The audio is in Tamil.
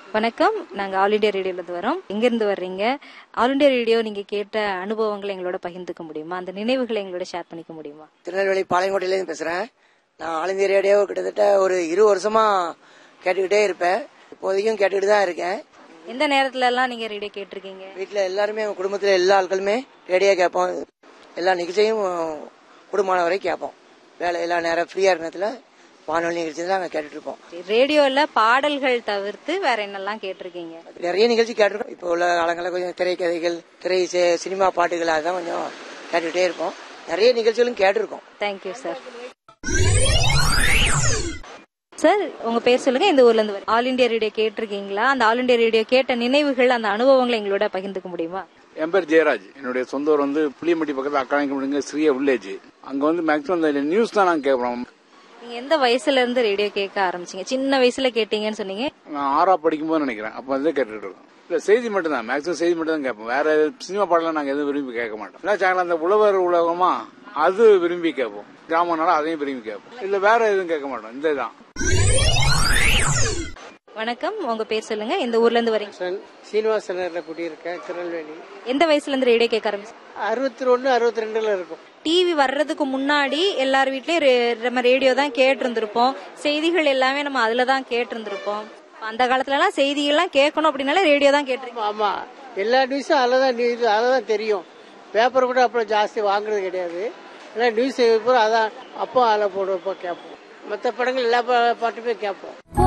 வணக்கம் நாங்க ஆல் இண்டியா ரேடியோல இருந்து வரோம் எங்க இருந்து வர்றீங்க ஆல் இண்டியா ரேடியோ நீங்க கேட்ட அனுபவங்களை எங்களோட பகிர்ந்துக்க முடியுமா அந்த நினைவுகளை எங்களோட ஷேர் பண்ணிக்க முடியுமா திருநெல்வேலி பாளையங்கோட்டையிலேருந்து பேசுறேன் நான் ஆல் இந்தியா ரேடியோ கிட்டத்தட்ட ஒரு இருபது வருஷமா கேட்டுக்கிட்டே இருப்பேன் இப்போதைக்கும் கேட்டுக்கிட்டு தான் இருக்கேன் எந்த நேரத்துல எல்லாம் நீங்க ரேடியோ கேட்டிருக்கீங்க வீட்டில் எல்லாருமே எங்க குடும்பத்தில் எல்லா ஆட்களுமே ரேடியோ கேட்போம் எல்லா நிகழ்ச்சியும் குடும்பமான வரை கேட்போம் வேலை எல்லா நேரம் ஃப்ரீயா நேரத்தில் வானொலி நிகழ்ச்சி தான் நாங்கள் கேட்டுட்டு இருப்போம் ரேடியோல பாடல்கள் தவிர்த்து வேற என்னெல்லாம் கேட்டிருக்கீங்க நிறைய நிகழ்ச்சி கேட்டிருக்கோம் இப்போ உள்ள காலங்களில் கொஞ்சம் திரைக்கதைகள் திரை சி- சினிமா பாட்டுகள் அதான் கொஞ்சம் கேட்டுக்கிட்டே இருப்போம் நிறைய நிகழ்ச்சிகளும் கேட்டிருக்கோம் தேங்க்யூ சார் சார் உங்க பேர் சொல்லுங்க இந்த ஊர்ல இருந்து வரீங்க. ஆல் இண்டியா ரேடியோ கேட்டிருக்கீங்களா அந்த ஆல் இண்டியா ரேடியோ கேட்ட நினைவுகள் அந்த அனுபவங்களை எங்களோட பகிர்ந்துக்க முடியுமா என் பேர் ஜெயராஜ் என்னுடைய சொந்த ஊர் வந்து புளியம்பட்டி பக்கத்தில் அக்காணிக்கப்படுங்க ஸ்ரீயா வில்லேஜ் அங்க வந்து மேக்ஸிமம் இந்த நியூஸ் தான் நாங்க கேட்போம் நீங்க எந்த வயசுல இருந்து ரேடியோ கேட்க ஆரம்பிச்சீங்க சின்ன வயசுல கேட்டீங்கன்னு சொன்னீங்க நான் ஆறா படிக்கும்போது நினைக்கிறேன் அப்ப வந்து கேட்டுட்டு இருக்கோம் இல்ல செய்தி மட்டும் தான் மேக்ஸிமம் செய்தி மட்டும் தான் கேட்போம் வேற சினிமா பாடலாம் நாங்க எதுவும் விரும்பி கேட்க மாட்டோம் இல்ல சேனல் அந்த உழவர் உலகமா அது விரும்பி கேட்போம் கிராமனால அதையும் விரும்பி கேட்போம் இல்ல வேற எதுவும் கேட்க மாட்டோம் இந்த தான் வணக்கம் உங்க பேர் சொல்லுங்க இந்த ஊர்ல இருந்து வரீங்க சீனிவாச நகர்ல குடியிருக்கேன் திருநெல்வேலி எந்த வயசுல இருந்து ரேடியோ கேட்க ஆரம்பிச்சீங்க அறுபத்தி ஒன்னு அறுபத்தி ரெண்டுல இருக்கும் டிவி வர்றதுக்கு முன்னாடி எல்லார் வீட்லயும் ரே- நம்ம ரேடியோ தான் கேட்டு இருந்திருப்போம் செய்திகள் எல்லாமே நம்ம அதுல தான் கேட்டு இருந்திருப்போம் அந்த காலத்துல எல்லாம் செய்திகள்லாம் கேட்கணும் அப்படின்னாலே ரேடியோ தான் கேட்டிருக்கோம் ஆமா எல்லா நியூஸும் அதில் தான் நியூஸ் அதில் தான் தெரியும் பேப்பர் கூட அப்புறம் ஜாஸ்தி வாங்குறது கிடையாது எல்லாம் நியூஸ் பூரா அதான் அப்போ அதில் போடுறப்போ கேட்போம் மற்ற படங்கள் எல்லா பா- பாட்டுமே கேட்போம்